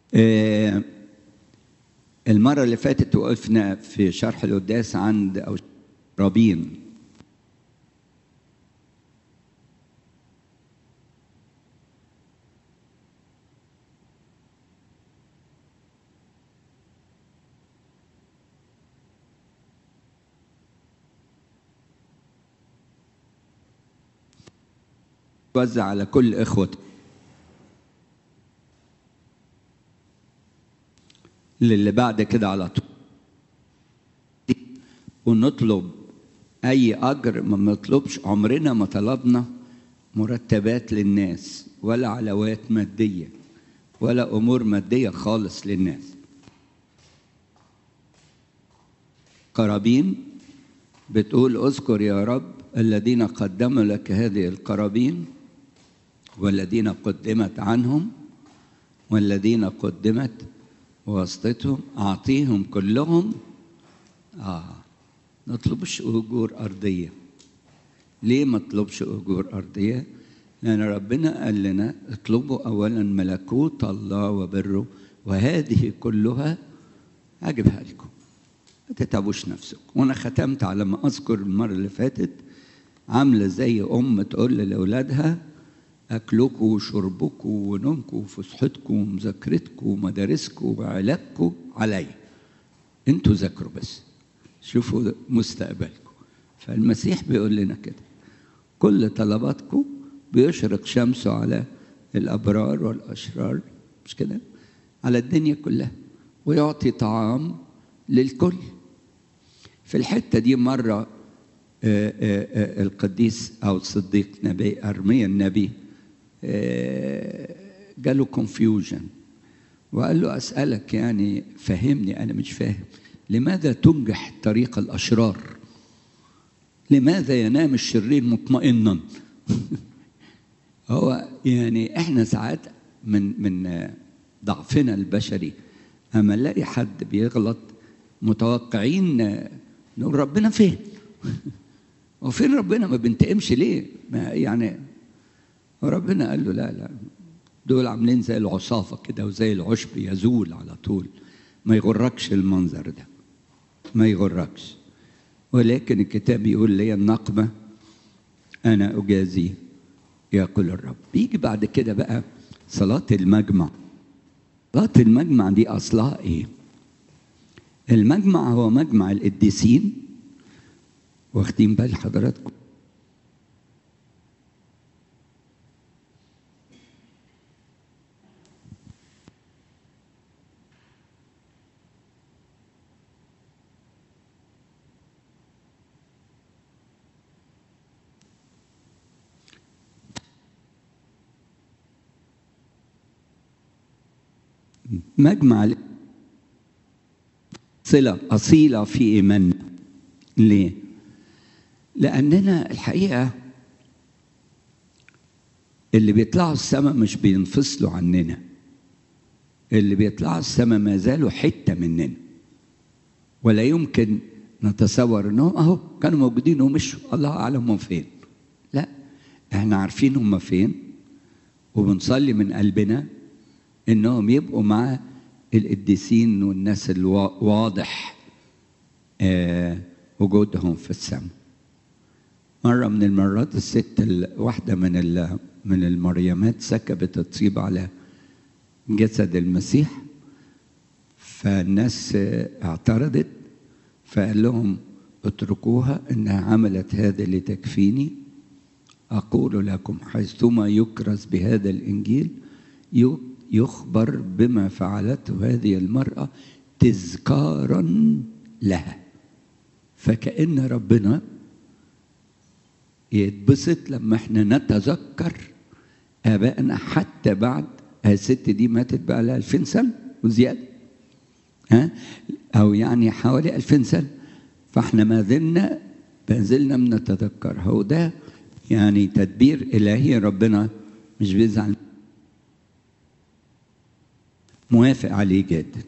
آه، المرة اللي فاتت وقفنا في شرح القداس عند أو رابين توزع على كل إخوته للي بعد كده على طول ونطلب اي اجر ما نطلبش عمرنا ما طلبنا مرتبات للناس ولا علاوات ماديه ولا امور ماديه خالص للناس قرابين بتقول اذكر يا رب الذين قدموا لك هذه القرابين والذين قدمت عنهم والذين قدمت واسطتهم أعطيهم كلهم آه نطلبش أجور أرضية ليه ما نطلبش أجور أرضية؟ لأن ربنا قال لنا اطلبوا أولا ملكوت الله وبره وهذه كلها أجيبها لكم ما تتعبوش نفسكم وأنا ختمت على ما أذكر المرة اللي فاتت عاملة زي أم تقول لأولادها أكلكم وشربكم ونومكم وفسحتكم ومذاكرتكم ومدارسكم وعلاجكم عليا انتوا ذاكروا بس شوفوا مستقبلكم فالمسيح بيقول لنا كده كل طلباتكم بيشرق شمسه على الأبرار والأشرار مش كده على الدنيا كلها ويعطي طعام للكل في الحتة دي مرة آآ آآ القديس أو الصديق نبي أرميا النبي جاله كونفيوجن وقال له أسألك يعني فهمني أنا مش فاهم لماذا تنجح طريق الأشرار لماذا ينام الشرير مطمئنا هو يعني احنا ساعات من من ضعفنا البشري اما نلاقي حد بيغلط متوقعين نقول ربنا فين وفين ربنا ما بنتقمش ليه ما يعني ربنا قال له لا لا دول عاملين زي العصافة كده وزي العشب يزول على طول ما يغركش المنظر ده ما يغركش ولكن الكتاب يقول لي النقمة أنا أجازي يقول الرب بيجي بعد كده بقى صلاة المجمع صلاة المجمع دي أصلها إيه المجمع هو مجمع القديسين واخدين بال حضراتكم مجمع صلة أصيلة في إيماننا ليه؟ لأننا الحقيقة اللي بيطلعوا السماء مش بينفصلوا عننا اللي بيطلعوا السماء ما زالوا حتة مننا ولا يمكن نتصور انهم اهو كانوا موجودين ومشوا الله اعلم هم فين لا احنا عارفين هم فين وبنصلي من قلبنا انهم يبقوا مع القديسين والناس الواضح آه وجودهم في السماء مرة من المرات الست واحدة من من المريمات سكبت الطيب على جسد المسيح فالناس اعترضت فقال لهم اتركوها انها عملت هذا لتكفيني اقول لكم حيثما يكرز بهذا الانجيل يخبر بما فعلته هذه المراه تذكارا لها فكأن ربنا يتبسط لما احنا نتذكر آبائنا حتى بعد الست دي ماتت بقى لها 2000 سنة وزيادة ها أو يعني حوالي 2000 سنة فاحنا ما زلنا ما زلنا بنتذكرها وده يعني تدبير إلهي ربنا مش بيزعل موافق عليه جدا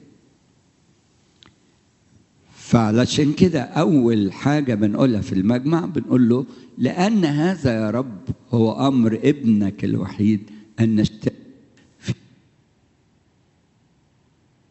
فعلشان كده أول حاجة بنقولها في المجمع بنقول له لأن هذا يا رب هو أمر ابنك الوحيد أن نشترك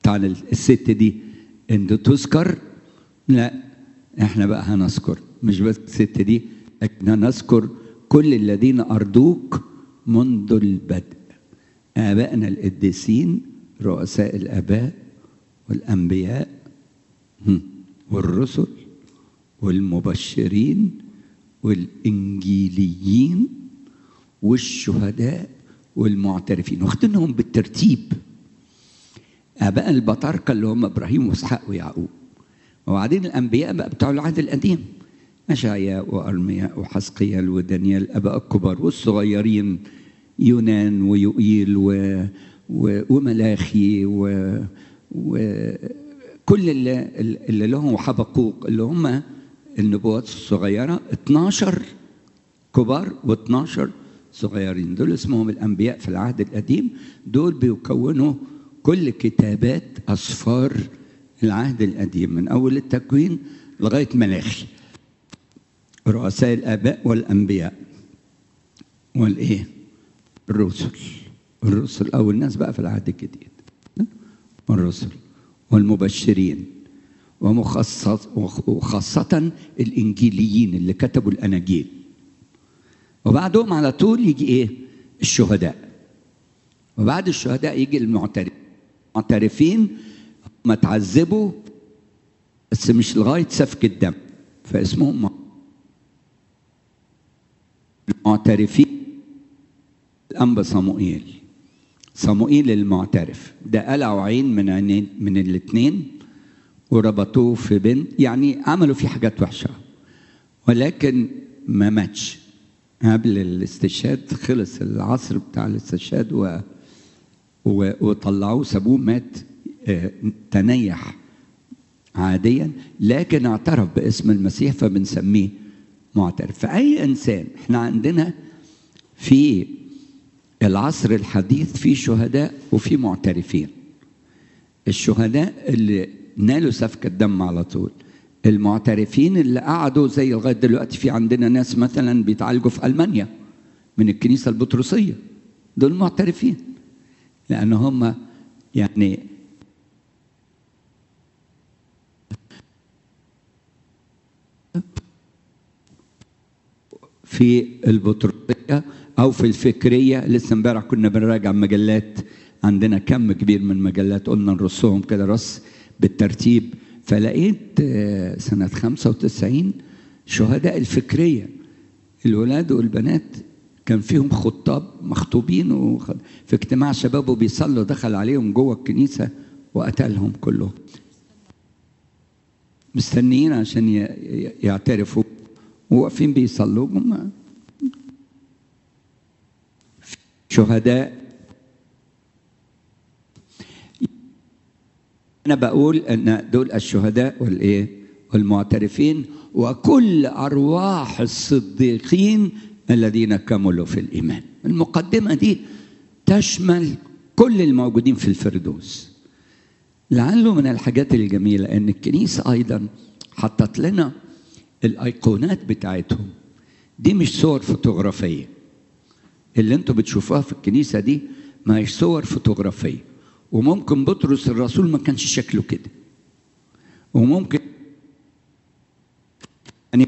عن الست دي ان تذكر لا احنا بقى هنذكر مش بس الست دي لكن هنذكر كل الذين ارضوك منذ البدء ابائنا القديسين رؤساء الاباء والانبياء والرسل والمبشرين والانجيليين والشهداء والمعترفين واخدينهم بالترتيب اباء البطاركه اللي هم ابراهيم واسحاق ويعقوب وبعدين الانبياء بقى بتوع العهد القديم اشعياء وارمياء وحسقيال ودانيال اباء الكبار والصغيرين يونان ويوئيل و... و... وملاخي و... وكل اللي, اللي لهم وحبقوق اللي هم النبوات الصغيره 12 كبار و12 صغيرين دول اسمهم الانبياء في العهد القديم دول بيكونوا كل كتابات اسفار العهد القديم من اول التكوين لغايه ملاخي رؤساء الاباء والانبياء والايه الرسل الرسل او الناس بقى في العهد الجديد والرسل والمبشرين ومخصص وخاصة الإنجيليين اللي كتبوا الأناجيل وبعدهم على طول يجي إيه؟ الشهداء وبعد الشهداء يجي المعترف المعترفين هم تعذبوا بس مش لغاية سفك الدم فاسمهم المعترفين الأنبا صموئيل صموئيل المعترف ده قلعوا عين من عينين من الاثنين وربطوه في بنت يعني عملوا فيه حاجات وحشة ولكن ما ماتش قبل الاستشهاد خلص العصر بتاع الاستشهاد و... و... وطلعوه سابوه مات اه تنيح عاديا لكن اعترف باسم المسيح فبنسميه معترف فأي إنسان احنا عندنا في العصر الحديث في شهداء وفي معترفين الشهداء اللي نالوا سفك الدم على طول المعترفين اللي قعدوا زي لغايه دلوقتي في عندنا ناس مثلا بيتعالجوا في المانيا من الكنيسه البطرسيه دول معترفين لان هم يعني في البطرسيه او في الفكريه لسه امبارح كنا بنراجع مجلات عندنا كم كبير من مجلات قلنا نرصهم كده رص بالترتيب فلقيت سنة 95 شهداء الفكرية الولاد والبنات كان فيهم خطاب مخطوبين وخ... في اجتماع شباب وبيصلوا دخل عليهم جوه الكنيسة وقتلهم كلهم مستنيين عشان ي... يعترفوا وواقفين بيصلوا هم شهداء أنا بقول أن دول الشهداء والإيه؟ والمعترفين وكل أرواح الصديقين الذين كملوا في الإيمان. المقدمة دي تشمل كل الموجودين في الفردوس. لعله من الحاجات الجميلة أن الكنيسة أيضا حطت لنا الأيقونات بتاعتهم. دي مش صور فوتوغرافية. اللي انتوا بتشوفوها في الكنيسة دي ما هيش صور فوتوغرافية. وممكن بطرس الرسول ما كانش شكله كده وممكن يعني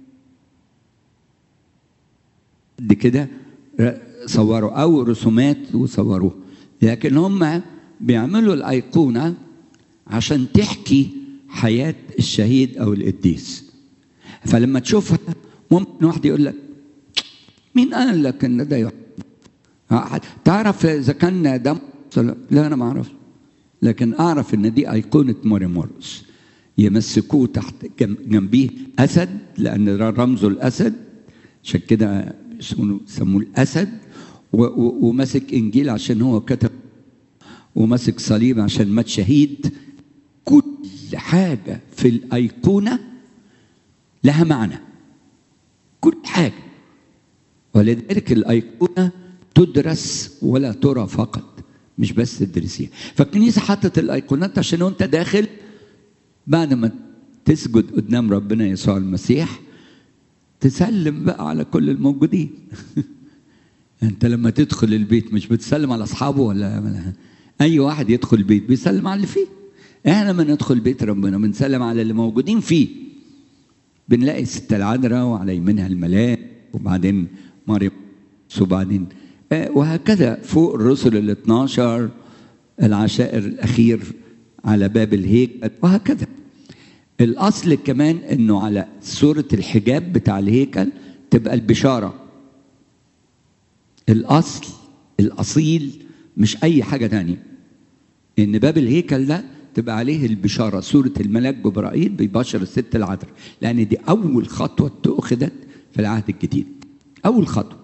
دي كده صوروا او رسومات وصوروها لكن هم بيعملوا الايقونه عشان تحكي حياه الشهيد او القديس فلما تشوفها ممكن واحد يقول لك مين قال لك ان ده يحب تعرف اذا كان ده لا انا ما اعرفش لكن اعرف ان دي ايقونه موريمورس يمسكوه تحت جنبيه اسد لان رمزه الاسد عشان كده سموه الاسد وماسك انجيل عشان هو كتب وماسك صليب عشان مات شهيد كل حاجه في الايقونه لها معنى كل حاجه ولذلك الايقونه تدرس ولا ترى فقط مش بس تدرسيها فالكنيسه حطت الايقونات عشان وانت داخل بعد ما تسجد قدام ربنا يسوع المسيح تسلم بقى على كل الموجودين انت لما تدخل البيت مش بتسلم على اصحابه ولا اي واحد يدخل بيت بيسلم على اللي فيه احنا لما ندخل بيت ربنا بنسلم على اللي موجودين فيه بنلاقي الست العذراء وعلى يمينها الملاك وبعدين مريم وبعدين آه وهكذا فوق الرسل ال 12 العشائر الاخير على باب الهيكل وهكذا الاصل كمان انه على صوره الحجاب بتاع الهيكل تبقى البشاره الاصل الاصيل مش اي حاجه تانية ان باب الهيكل ده تبقى عليه البشاره سوره الملاك جبرائيل بيبشر الست العذراء لان دي اول خطوه اتخذت في العهد الجديد اول خطوه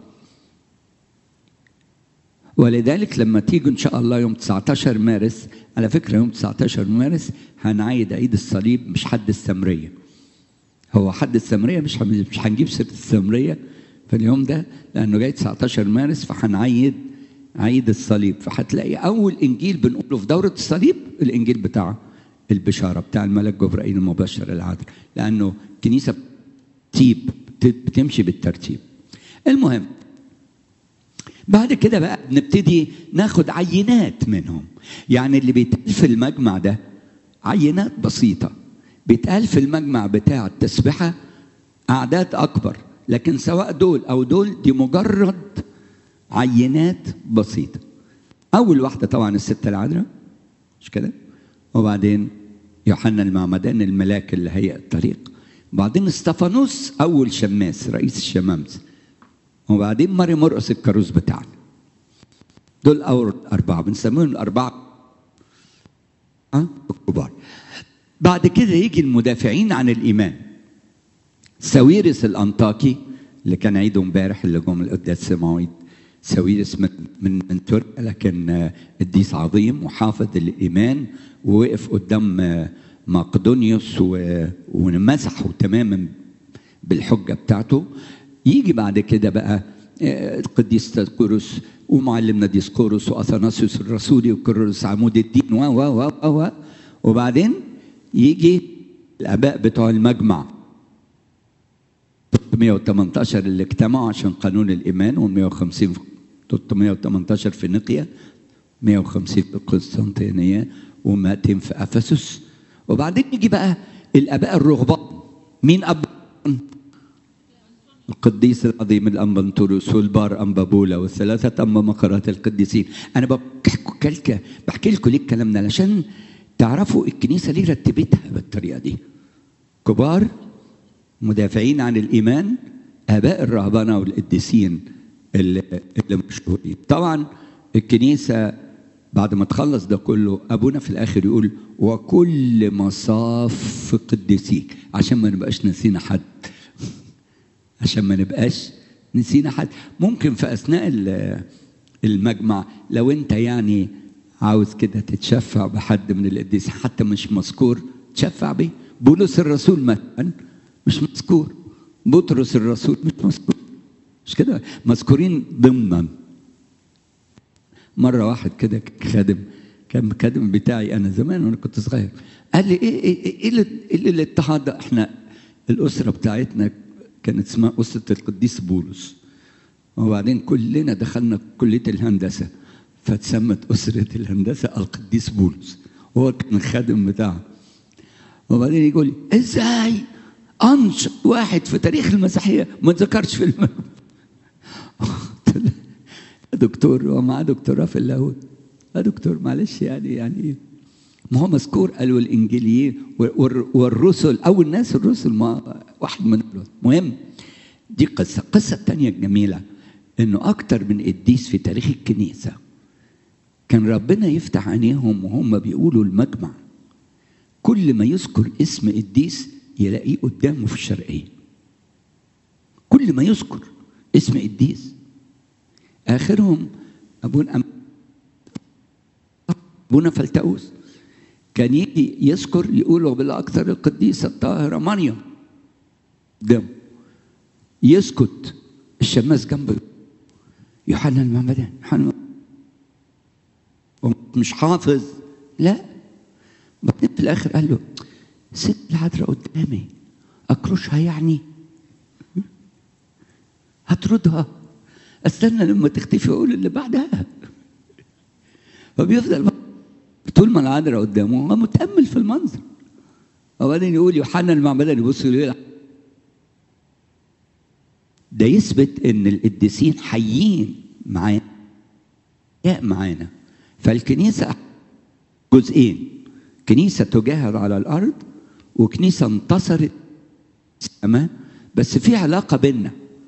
ولذلك لما تيجوا ان شاء الله يوم 19 مارس على فكره يوم 19 مارس هنعيد عيد الصليب مش حد السمريه هو حد السمريه مش مش هنجيب سيره السمريه في اليوم ده لانه جاي 19 مارس فهنعيد عيد الصليب فهتلاقي اول انجيل بنقوله في دوره الصليب الانجيل بتاع البشاره بتاع الملك جبرائيل المبشر العذراء لانه الكنيسه ترتيب بتمشي بالترتيب المهم بعد كده بقى بنبتدي ناخد عينات منهم يعني اللي بيتقال في المجمع ده عينات بسيطة بيتقال في المجمع بتاع التسبحة أعداد أكبر لكن سواء دول أو دول دي مجرد عينات بسيطة أول واحدة طبعا الستة العذراء مش كده وبعدين يوحنا المعمدان الملاك اللي هيئ الطريق وبعدين استفانوس أول شماس رئيس الشمامسة وبعدين مريم مرقس الكاروس بتاعنا دول أول أربعة بنسميهم الأربعة أه؟ الكبار بعد كده يجي المدافعين عن الإيمان ساويرس الأنطاكي اللي كان عيده امبارح اللي جم القداس السماوي ساويرس من من, من تركيا لكن قديس عظيم وحافظ الإيمان ووقف قدام مقدونيوس ومسحه تماما بالحجة بتاعته يجي بعد كده بقى القديس تذكرس ومعلمنا ديسكورس واثناسيوس الرسولي وكرولوس عمود الدين و و و و وبعدين يجي الاباء بتوع المجمع 318 اللي اجتمعوا عشان قانون الايمان و150 318 في نقيا 150 في القسطنطينيه و200 في افسس وبعدين يجي بقى الاباء الرهبان مين اب القديس العظيم الأنبنطوريوس والبار أنبابولا والثلاثة أنبا مقرات القديسين أنا بحكي بحكي لكم ليه الكلام ده علشان تعرفوا الكنيسة ليه رتبتها بالطريقة دي كبار مدافعين عن الإيمان آباء الرهبنة والقديسين اللي, اللي مشهورين طبعا الكنيسة بعد ما تخلص ده كله أبونا في الآخر يقول وكل مصاف قديسيك عشان ما نبقاش نسينا حد عشان ما نبقاش نسينا حد ممكن في اثناء المجمع لو انت يعني عاوز كده تتشفع بحد من القديس حتى مش مذكور تشفع بيه بولس الرسول مثلا مش مذكور بطرس الرسول مش مذكور مش كده مذكورين ضمنا مرة واحد كده خادم كان خادم بتاعي أنا زمان وأنا كنت صغير قال لي إيه إيه إيه, إيه, إيه الاتحاد ده إحنا الأسرة بتاعتنا كانت اسمها أسرة القديس بولس وبعدين كلنا دخلنا كلية الهندسة فتسمت أسرة الهندسة القديس بولس هو كان الخادم بتاعه وبعدين يقول لي ازاي انشط واحد في تاريخ المسيحيه ما اتذكرش في المجمع دكتور هو معاه دكتوراه في اللاهوت يا دكتور معلش يعني يعني ما هو مذكور قالوا الانجيليين والرسل او الناس الرسل ما واحد من مهم دي قصه القصه الثانيه الجميله انه اكتر من قديس في تاريخ الكنيسه كان ربنا يفتح عينيهم وهم بيقولوا المجمع كل ما يذكر اسم قديس يلاقيه قدامه في الشرقيه كل ما يذكر اسم قديس اخرهم ابونا ابونا فلتؤوس كان يجي يذكر يقولوا بالاكثر القديسه الطاهره مريم قدامه يسكت الشماس جنبه يوحنا المعمدان يوحنا مش حافظ لا بعدين في الاخر قال له ست العذراء قدامي اكرشها يعني هطردها استنى لما تختفي واقول اللي بعدها فبيفضل طول ما العذراء قدامه هو متامل في المنظر وبعدين يقول يوحنا المعمدان يبص يقول ده يثبت ان القديسين حيين معانا معانا فالكنيسه جزئين كنيسه تجاهد على الارض وكنيسه انتصرت السماء بس في علاقه بيننا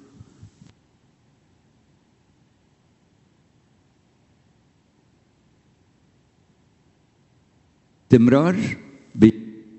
استمرار ب...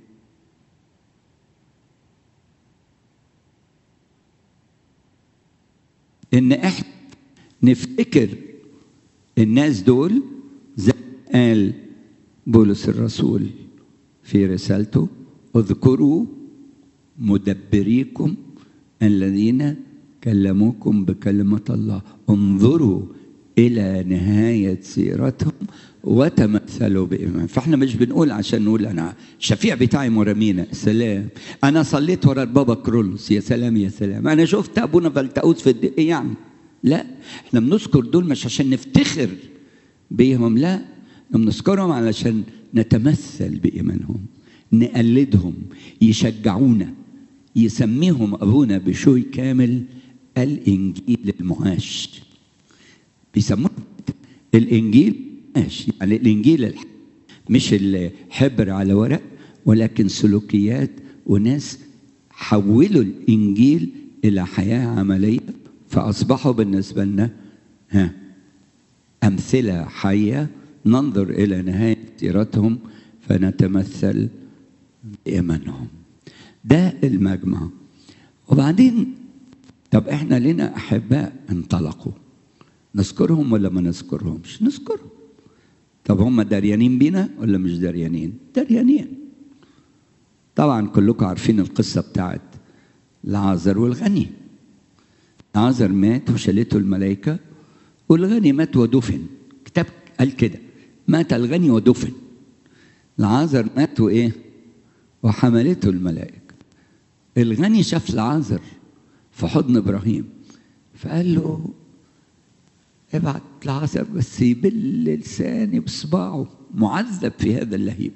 ان احنا نفتكر الناس دول زي قال بولس الرسول في رسالته اذكروا مدبريكم الذين كلموكم بكلمة الله انظروا إلى نهاية سيرتهم وتمثلوا بإيمان فاحنا مش بنقول عشان نقول أنا الشفيع بتاعي مرامينا سلام أنا صليت ورا البابا كرولوس يا سلام يا سلام أنا شفت أبونا فلتأوس في الدق يعني لا احنا بنذكر دول مش عشان نفتخر بيهم لا بنذكرهم علشان نتمثل بإيمانهم نقلدهم يشجعونا يسميهم أبونا بشوي كامل الإنجيل المعاش بيسموه الإنجيل ماشي يعني الإنجيل مش الحبر على ورق ولكن سلوكيات وناس حولوا الإنجيل إلى حياة عملية فأصبحوا بالنسبة لنا ها أمثلة حية ننظر إلى نهاية سيرتهم فنتمثل بإيمانهم ده المجمع وبعدين طب احنا لنا احباء انطلقوا نذكرهم ولا ما نذكرهمش نذكرهم طب هم داريانين بينا ولا مش داريانين داريانين طبعا كلكم عارفين القصة بتاعت العازر والغني العازر مات وشالته الملائكة والغني مات ودفن كتاب قال كده مات الغني ودفن العازر مات وايه وحملته الملائكة الغني شاف العازر في حضن ابراهيم فقال له ابعت العازر بس يبل لساني بصباعه معذب في هذا اللهيب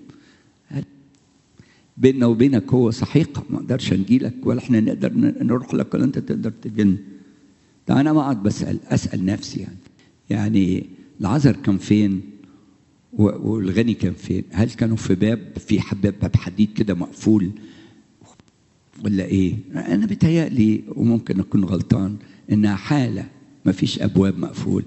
بيننا وبينك هو صحيقة ما اقدرش نجي لك ولا احنا نقدر نروح لك ولا انت تقدر تجينا طب انا ما اقعد بسال اسال نفسي يعني يعني العذر كان فين والغني كان فين هل كانوا في باب في حباب باب حديد كده مقفول ولا ايه انا بيتهيألي وممكن اكون غلطان انها حاله ما فيش ابواب مقفول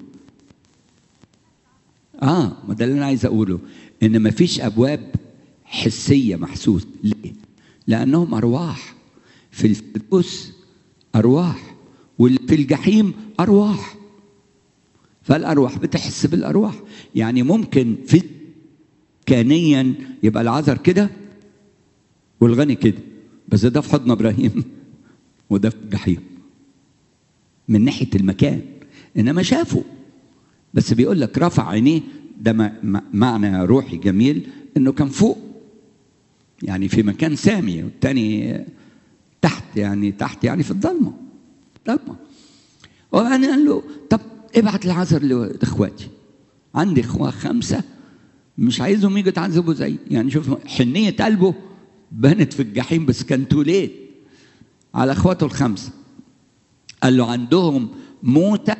اه ما ده اللي انا عايز اقوله ان ما فيش ابواب حسيه محسوس ليه لانهم ارواح في الفردوس ارواح واللي في الجحيم ارواح فالارواح بتحس بالارواح يعني ممكن في كانيا يبقى العذر كده والغني كده بس ده في حضن ابراهيم وده في الجحيم من ناحيه المكان انما شافوا بس بيقول لك رفع عينيه ده معنى روحي جميل انه كان فوق يعني في مكان سامي والتاني تحت يعني تحت يعني في الضلمه ضلمه وبعدين قال له طب ابعت العذر لاخواتي عندي اخوه خمسه مش عايزهم يجوا يتعذبوا زي يعني شوف حنيه قلبه بانت في الجحيم بس كان توليت على اخواته الخمسه قال له عندهم موتة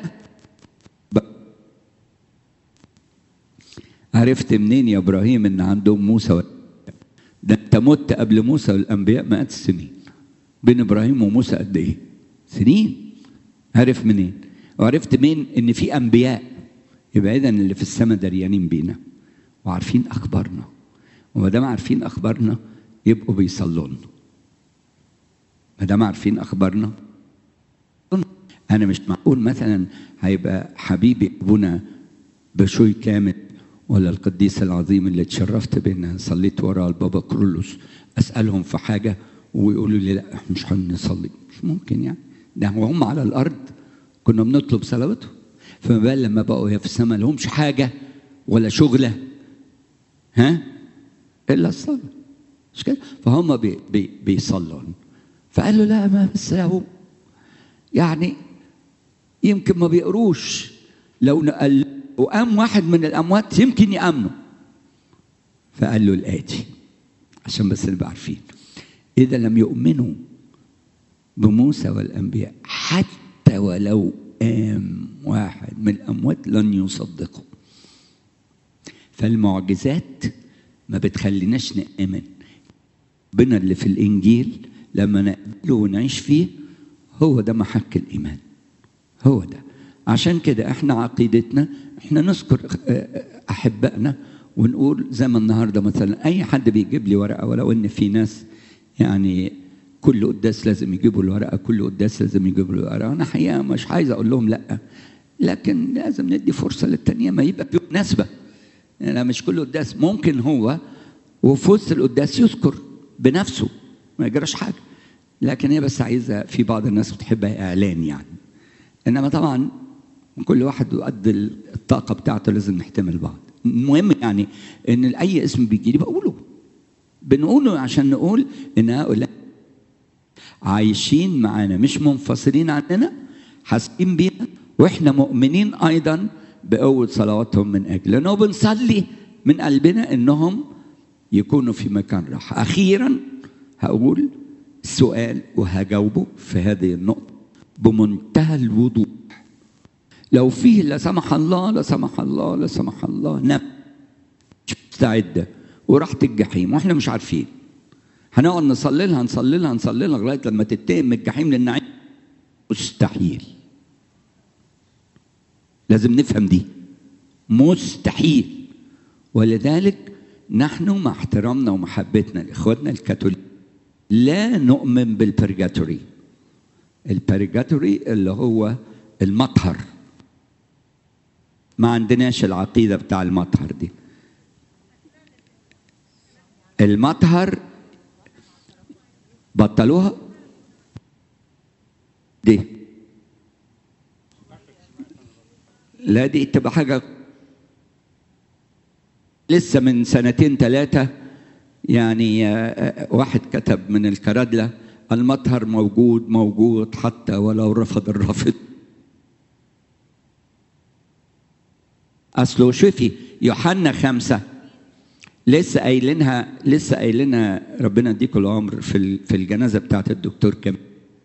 عرفت منين يا ابراهيم ان عندهم موسى ده انت مت قبل موسى والانبياء مئات السنين بين ابراهيم وموسى قد ايه سنين عرف منين وعرفت مين ان في انبياء يبقى اذا اللي في السماء دريانين بينا وعارفين اخبارنا وما دام عارفين اخبارنا يبقوا بيصلوا لنا ما دام عارفين اخبارنا انا مش معقول مثلا هيبقى حبيبي ابونا بشوي كامل ولا القديس العظيم اللي اتشرفت بان صليت ورا البابا كرولوس اسالهم في حاجه ويقولوا لي لا احنا مش هنصلي مش ممكن يعني ده وهم على الارض كنا بنطلب صلواتهم فما بال لما بقوا هي في السماء لهمش حاجه ولا شغله ها الا الصلاه مش كده فهم بي بي بيصلوا فقال له لا ما بس هو يعني يمكن ما بيقروش لو نقل وقام واحد من الاموات يمكن يامنوا فقال له الآتي عشان بس نبقى عارفين إذا لم يؤمنوا بموسى والأنبياء حتى ولو قام واحد من الأموات لن يصدقوا فالمعجزات ما بتخليناش نآمن ربنا اللي في الإنجيل لما نقبله ونعيش فيه هو ده محك الإيمان هو ده عشان كده احنا عقيدتنا احنا نذكر أحبائنا ونقول زي ما النهارده مثلا أي حد بيجيب لي ورقة ولو إن في ناس يعني كل قداس لازم يجيبوا الورقه كل قداس لازم يجيبوا الورقه انا حقيقه مش عايز اقول لهم لا لكن لازم ندي فرصه للتانيه ما يبقى في مناسبه يعني مش كل قداس ممكن هو وفي وسط القداس يذكر بنفسه ما يجراش حاجه لكن هي بس عايزه في بعض الناس بتحبها اعلان يعني انما طبعا كل واحد قد الطاقه بتاعته لازم نحتمل بعض المهم يعني ان اي اسم بيجي لي بقوله بنقوله عشان نقول ان هؤلاء عايشين معانا مش منفصلين عننا حاسين بينا واحنا مؤمنين ايضا بقوه صلواتهم من اجلنا وبنصلي من قلبنا انهم يكونوا في مكان راحه اخيرا هقول السؤال وهجاوبه في هذه النقطه بمنتهى الوضوح لو فيه لا سمح الله لا سمح الله لا سمح الله نفس مستعده وراحت الجحيم واحنا مش عارفين هنقعد نصلي لها نصلي لها نصلي لها لغايه لما تتهم من الجحيم للنعيم مستحيل لازم نفهم دي مستحيل ولذلك نحن مع احترامنا ومحبتنا لاخواتنا الكاثوليك لا نؤمن بالبرجاتوري البرجاتوري اللي هو المطهر ما عندناش العقيده بتاع المطهر دي المطهر بطلوها دي لا دي تبقى حاجة لسه من سنتين ثلاثة يعني واحد كتب من الكرادلة المطهر موجود موجود حتى ولو رفض الرافض أصله شوفي يوحنا خمسة لسه قايلينها لسه قايلينها ربنا يديكم العمر في في الجنازه بتاعت الدكتور كم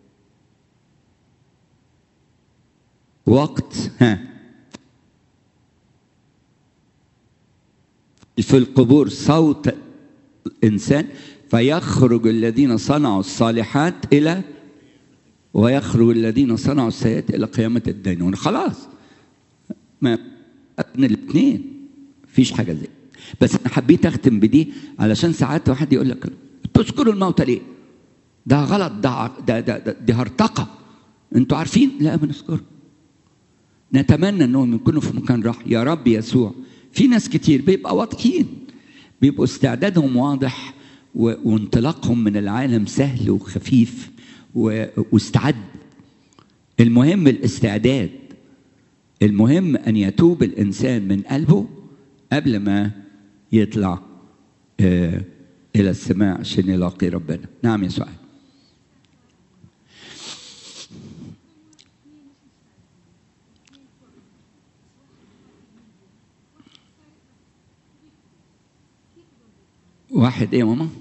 وقت ها في القبور صوت انسان فيخرج الذين صنعوا الصالحات الى ويخرج الذين صنعوا السيئات الى قيامه الدينون خلاص ما الاثنين مفيش حاجه زي بس انا حبيت اختم بدي علشان ساعات واحد يقول لك تذكروا الموتى ليه؟ ده غلط ده ده ده, ده دي هرطقه انتوا عارفين؟ لا بنذكر نتمنى انهم يكونوا في مكان راح يا رب يسوع في ناس كتير بيبقى واضحين بيبقوا استعدادهم واضح و... وانطلاقهم من العالم سهل وخفيف و... واستعد المهم الاستعداد المهم ان يتوب الانسان من قلبه قبل ما يطلع آه الى السماء عشان يلاقي ربنا نعم يا سؤال واحد ايه يا ماما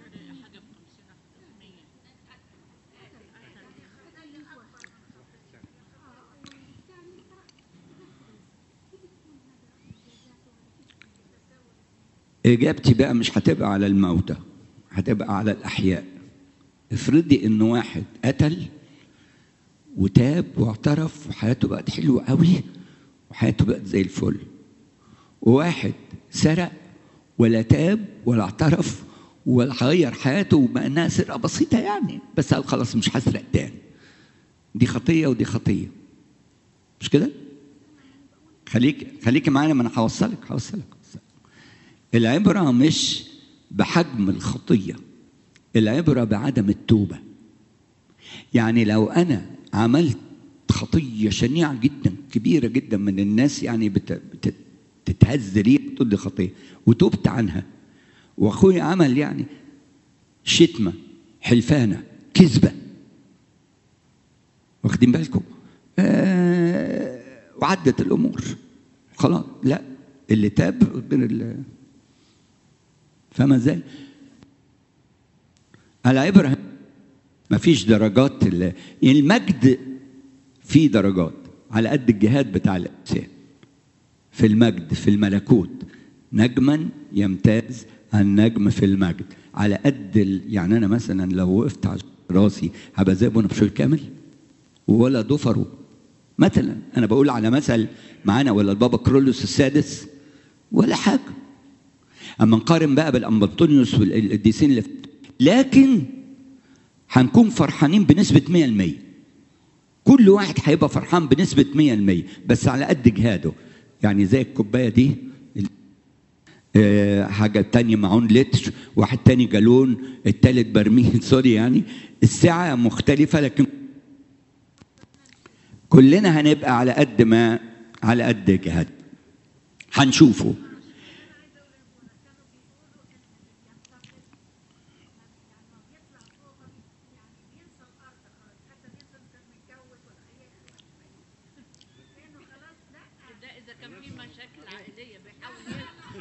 اجابتي بقى مش هتبقى على الموتى هتبقى على الاحياء افرضي ان واحد قتل وتاب واعترف وحياته بقت حلوه قوي وحياته بقت زي الفل وواحد سرق ولا تاب ولا اعترف ولا غير حياته وبقى انها سرقه بسيطه يعني بس قال خلاص مش هسرق تاني دي خطيه ودي خطيه مش كده؟ خليك خليكي معانا ما انا هوصلك هوصلك العبره مش بحجم الخطيه العبره بعدم التوبه يعني لو انا عملت خطيه شنيعه جدا كبيره جدا من الناس يعني بت... بت... تتهز ليه تقول دي خطيه وتوبت عنها واخوي عمل يعني شتمه حلفانه كذبه واخدين بالكم آه وعدت الامور خلاص لا اللي تاب ربنا اللي فاهمة ازاي؟ على ابراهيم مفيش درجات ال- المجد فيه درجات على قد الجهاد بتاع الانسان في المجد في الملكوت نجما يمتاز النجم في المجد على قد ال... يعني انا مثلا لو وقفت على راسي هبقى زي ابونا بشوي كامل ولا ضفره مثلا انا بقول على مثل معانا ولا البابا كرولوس السادس ولا حاجه اما نقارن بقى بالامبطونيوس والقديسين اللي لكن هنكون فرحانين بنسبه 100% كل واحد هيبقى فرحان بنسبة 100% بس على قد جهاده يعني زي الكوباية دي آه، حاجة تانية معون لتر واحد تاني جالون التالت برميل سوري يعني السعة مختلفة لكن كلنا هنبقى على قد ما على قد جهاد هنشوفه ده اذا كان في مشاكل عائليه بيحاول يلحق.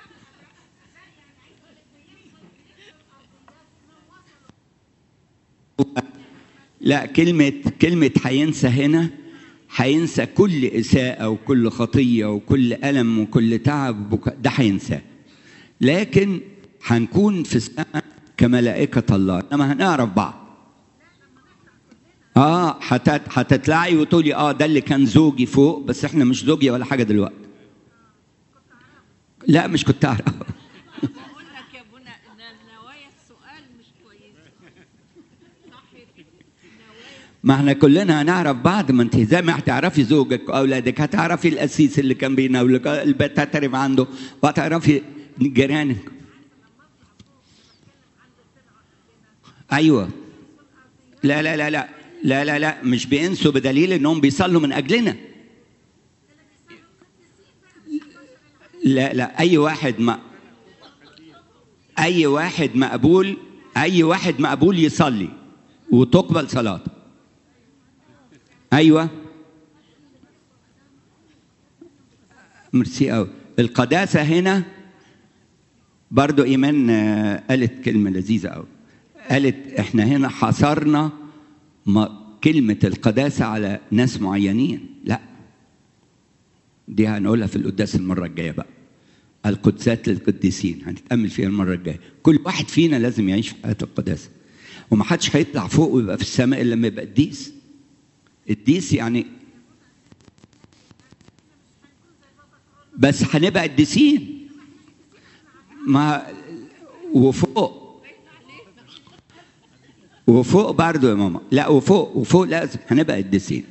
لا كلمة كلمة هينسى هنا هينسى كل إساءة وكل خطية وكل ألم وكل تعب وك- ده هينساه لكن هنكون في السماء كملائكة الله إنما هنعرف بعض اه هتت- هتطلعي وتقولي اه ده اللي كان زوجي فوق بس احنا مش زوجي ولا حاجه دلوقتي لا مش كنت اعرف بقول لك يا بنا ان نوايا السؤال مش كويسه صح كده نوايا ما احنا كلنا هنعرف بعض ما انت زي ما هتعرفي زوجك واولادك هتعرفي القسيس اللي كان بيناولك البيت هتعرف عنده وهتعرفي جيرانك ايوه لا لا لا لا لا لا لا مش بينسوا بدليل انهم بيصلوا من اجلنا لا لا اي واحد ما اي واحد مقبول اي واحد مقبول يصلي وتقبل صلاته ايوه ميرسي قوي القداسه هنا برضو ايمان آه، قالت كلمه لذيذه قوي قالت احنا هنا حصرنا ما كلمه القداسه على ناس معينين لا دي هنقولها في القداس المره الجايه بقى القدسات للقديسين هنتامل فيها المره الجايه كل واحد فينا لازم يعيش في حياه القداسه ومحدش هيطلع فوق ويبقى في السماء الا لما يبقى قديس القديس يعني بس هنبقى قديسين ما وفوق وفوق برضه يا ماما لا وفوق وفوق لازم هنبقى قديسين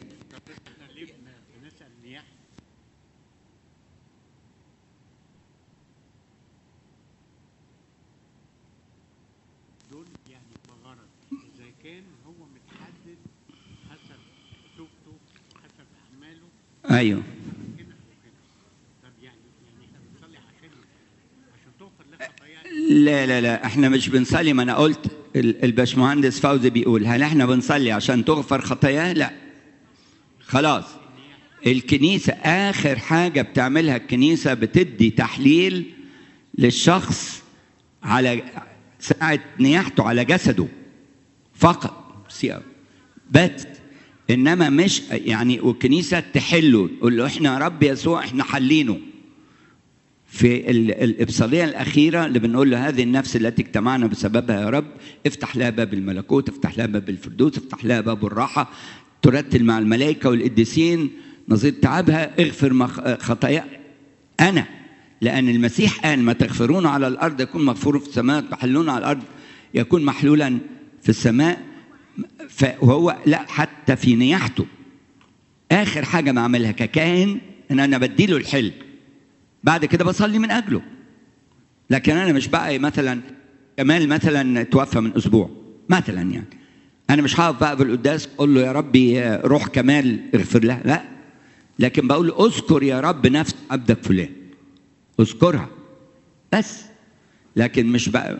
دول يعني بغرض اذا كان هو متحدد حسب توبته حسب اعماله ايوه كده وكده طب يعني يعني احنا بنصلي عشان عشان تغفر لك خطاياك لا لا لا احنا مش بنصلي ما انا قلت ال- الباشمهندس فوزي بيقول هل احنا بنصلي عشان تغفر خطاياه لا خلاص الكنيسة آخر حاجة بتعملها الكنيسة بتدي تحليل للشخص على ساعة نياحته على جسده فقط سيئة. بس إنما مش يعني والكنيسة تحله تقول له إحنا يا رب يسوع إحنا حلينه في ال- الإبصالية الأخيرة اللي بنقول له هذه النفس التي اجتمعنا بسببها يا رب افتح لها باب الملكوت افتح لها باب الفردوس افتح لها باب الراحة ترتل مع الملائكة والقديسين نظير تعبها اغفر مخ- خطايا أنا لأن المسيح قال ما تغفرون على الأرض يكون مغفور في السماء تحلون على الأرض يكون محلولا في السماء فهو لا حتى في نياحته آخر حاجة بعملها ككاهن إن أنا بديله الحل بعد كده بصلي من اجله لكن انا مش بقى مثلا كمال مثلا توفى من اسبوع مثلا يعني انا مش هقف بقى بالقداس اقول له يا ربي روح كمال اغفر لها لا لكن بقول له اذكر يا رب نفس عبدك فلان اذكرها بس لكن مش بقى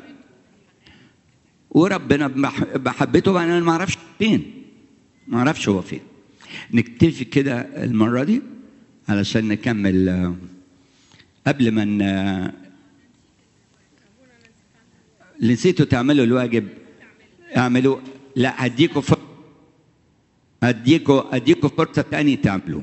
وربنا بمح- بحبته بقى انا ما اعرفش فين ما اعرفش هو فين نكتفي كده المره دي علشان نكمل آه، قبل ما ن- نسيتوا تعملوا الواجب اعملوا لا هديكوا فرصة هديكوا هديكوا فرصة تانية تعملوا